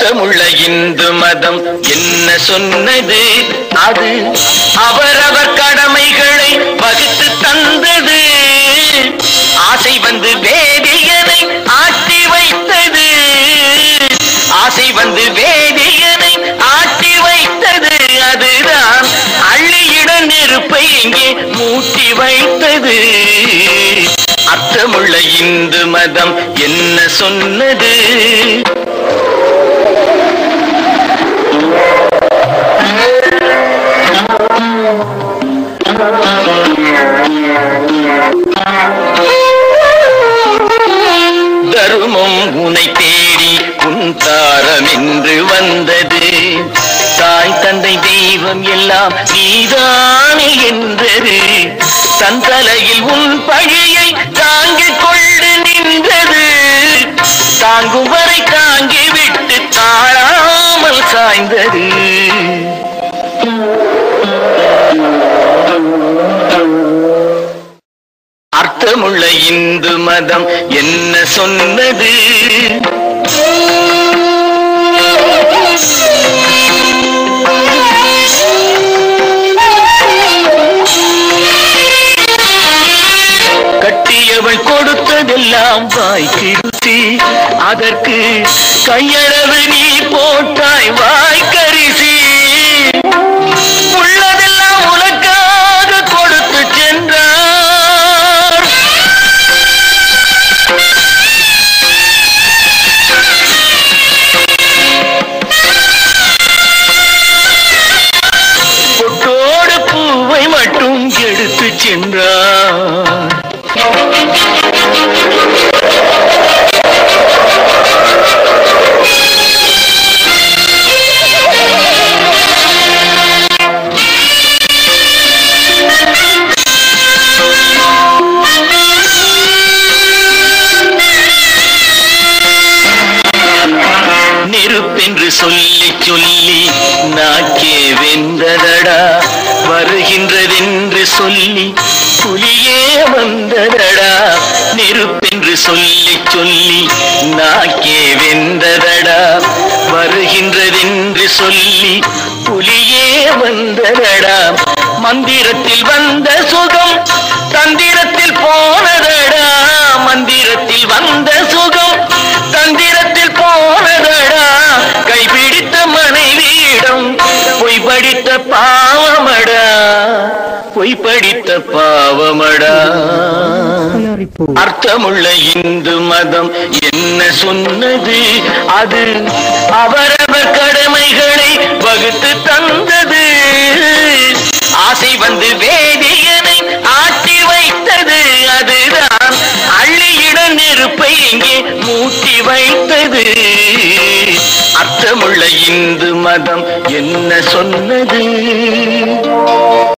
அர்த்தமுள்ள இந்து மதம் என்ன சொன்னது அது அவரவர் கடமைகளை வகுத்து தந்தது ஆசை வந்து வேதியனை ஆட்டி வைத்தது ஆசை வந்து வேதியனை ஆட்டி வைத்தது அதுதான் அள்ளியிட நெருப்பை இங்கே மூட்டி வைத்தது அர்த்தமுள்ள இந்து மதம் என்ன சொன்னது தருமம் உனை தேடி உன் தாரம் என்று வந்தது தாய் தந்தை தெய்வம் எல்லாம் நீதானே என்றது தன் தலையில் உன் பழியை தாங்கிக் கொண்டு நின்றது தாங்கும் வரை தாங்கி விட்டு தாழாமல் சாய்ந்தது அர்த்தமுள்ள இந்து மதம் என்ன சொன்னது கட்டியவள் கொடுத்ததெல்லாம் வாய்க்கு ருசி அதற்கு கையளவு நீ போட்டாய் வாய்க்கரிசி உள்ளதெல்லாம் உனக்காக கொடுத்து சென்றார் பொட்டோடு பூவை மட்டும் எடுத்து சென்றார் நெருப்பென்று சொல்லி சொல்லி நாக்கே வெந்ததடா வருகின்றதென்று சொல்லி புலியே வந்ததடா நெருப்பென்று சொல்லி சொல்லி நாக்கே வெந்ததடா வருகின்றதென்று சொல்லி புலியே வந்ததடா மந்திரத்தில் வந்த சுகம் தந்திரத்தில் போனதடா மந்திரத்தில் வந்த சுகம் தந்திரத்தில் போனதடா கைபிடித்த மனைவியிடம் பொய் படித்த பாவமடா பொய் படித்த பாவமடா தயாரிப்பு அர்த்தமுள்ள இந்து மதம் என்ன சொன்னது அது அவரவர் கடமைகளை வகுத்து தந்தது ஆசை வந்து வேதியனை ஆட்டி வைத்தது அதுதான் அள்ளியிட நெருப்பை இங்கே மூட்டி வைத்தது அர்த்தமுள்ள இந்து மதம் என்ன சொன்னது